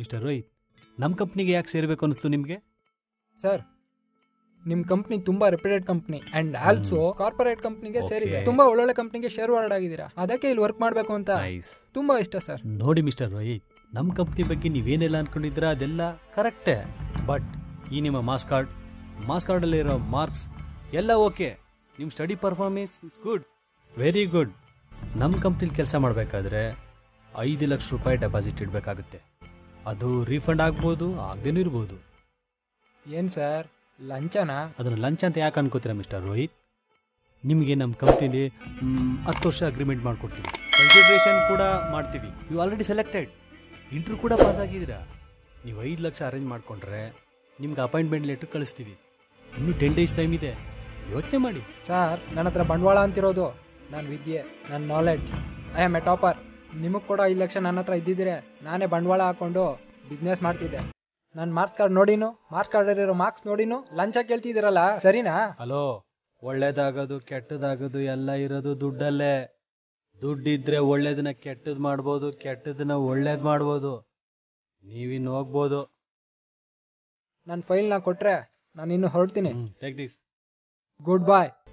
Mister Rohit ನಮ್ಮ ಕಂಪ್ನಿಗೆ ಯಾಕೆ ಸೇರಬೇಕು ಅನಿಸ್ತು ನಿಮಗೆ ಸರ್ ನಿಮ್ಮ ಕಂಪ್ನಿ ತುಂಬಾ reputed company and also corporate ಕಂಪ್ನಿಗೆ Okay. ಸೇರಿದೆ ತುಂಬಾ ಒಳ್ಳೊಳ್ಳೆ ಕಂಪ್ನಿಗೆ ಶೇರ್ ವಾರ್ಡ್ ಆಗಿದ್ದೀರಾ ಅದಕ್ಕೆ ಇಲ್ಲಿ ವರ್ಕ್ ಮಾಡಬೇಕು ಅಂತ ನೈಸ್ ತುಂಬಾ ಇಷ್ಟ ಸರ್ ನೋಡಿ ಮಿಸ್ಟರ್ ರೋಹಿತ್ ನಮ್ಮ ಕಂಪ್ನಿ ಬಗ್ಗೆ ನೀವೇನೆಲ್ಲ ಅನ್ಕೊಂಡಿದ್ದೀರಾ ಅದೆಲ್ಲ ಕರೆಕ್ಟೇ ಬಟ್ ಈ ನಿಮ್ಮ ಮಾಸ್ ಕಾರ್ಡ್ ಮಾಸ್ ಕಾರ್ಡಲ್ಲಿರೋ ಮಾರ್ಕ್ಸ್ ಎಲ್ಲ ಓಕೆ ನಿಮ್ಮ study performance is good very good ನಮ್ಮ ಕಂಪ್ನಿಲಿ ಕೆಲಸ ಮಾಡಬೇಕಾದ್ರೆ ಐದು ಲಕ್ಷ ರೂಪಾಯಿ ಡೆಪಾಸಿಟ್ ಇಡಬೇಕಾಗುತ್ತೆ ಅದು ರೀಫಂಡ್ ಆಗ್ಬೋದು ಆಗದೇನೂ ಇರ್ಬೋದು ಏನ್ ಸರ್ ಲಂಚನಾ ಅದನ್ನು ಲಂಚ್ ಅಂತ ಯಾಕೆ ಅನ್ಕೋತೀರಾ ಮಿಸ್ಟರ್ ರೋಹಿತ್ ನಿಮಗೆ ನಮ್ಮ ಕಂಪ್ನಿಲಿ ಹತ್ತು ವರ್ಷ ಅಗ್ರಿಮೆಂಟ್ ಮಾಡ್ಕೊಡ್ತೀವಿ ಕನ್ಸಿಡ್ರೇಷನ್ ಕೂಡ ಮಾಡ್ತೀವಿ ಯು ಆಲ್ರೆಡಿ ಸೆಲೆಕ್ಟೆಡ್ ಇಂಟ್ರ್ಯೂ ಕೂಡ ಪಾಸ್ ಆಗಿದ್ದೀರಾ ನೀವು ಐದು ಲಕ್ಷ ಅರೇಂಜ್ ಮಾಡಿಕೊಂಡ್ರೆ ನಿಮ್ಗೆ ಅಪಾಯಿಂಟ್ಮೆಂಟ್ ಲೆಟ್ರ್ ಕಳಿಸ್ತೀವಿ ಇನ್ನೂ ಟೆನ್ ಡೇಸ್ ಟೈಮ್ ಇದೆ ಯೋಚನೆ ಮಾಡಿ ಸರ್ ನನ್ನ ಹತ್ರ ಬಂಡವಾಳ ಅಂತಿರೋದು ನನ್ನ ವಿದ್ಯೆ ನನ್ನ knowledge I am a topper ನಿಮಗೆ ಕೂಡ ಐದು ಲಕ್ಷ ನನ್ನ ಹತ್ರ ಇದ್ದಿದ್ರೆ ನಾನೇ ಬಂಡವಾಳ ಹಾಕೊಂಡು ಬಿಸ್ನೆಸ್ ಮಾಡ್ತಿದ್ದೆ ನನ್ನ ಮಾರ್ಕ್ಸ್ ಕಾರ್ಡ್ ನೋಡಿನು ಮಾರ್ಕ್ಸ್ ಕಾರ್ಡಲ್ಲಿರೋ ಮಾರ್ಕ್ಸ್ ನೋಡಿನು ಲಂಚ ಕೇಳ್ತಿದ್ದೀರಲ್ಲ ಸರಿನಾ ಹಲೋ ಒಳ್ಳೇದಾಗೋದು ಕೆಟ್ಟದಾಗೋದು ಎಲ್ಲ ಇರೋದು ದುಡ್ಡಲ್ಲೇ ದುಡ್ಡಿದ್ರೆ ಒಳ್ಳೇದನ್ನ ಕೆಟ್ಟದ್ ಮಾಡ್ಬೋದು ಕೆಟ್ಟದನ್ನ ಒಳ್ಳೇದ್ ಮಾಡ್ಬೋದು ನೀವಿನ್ನು ಹೋಗ್ಬೋದು ನನ್ನ ಫೈಲ್ನ ಕೊಟ್ಟರೆ ನಾನು ಇನ್ನು ಹೊರಡ್ತೀನಿ ಟೇಕ್ ದಿಸ್ ಗುಡ್ ಬಾಯ್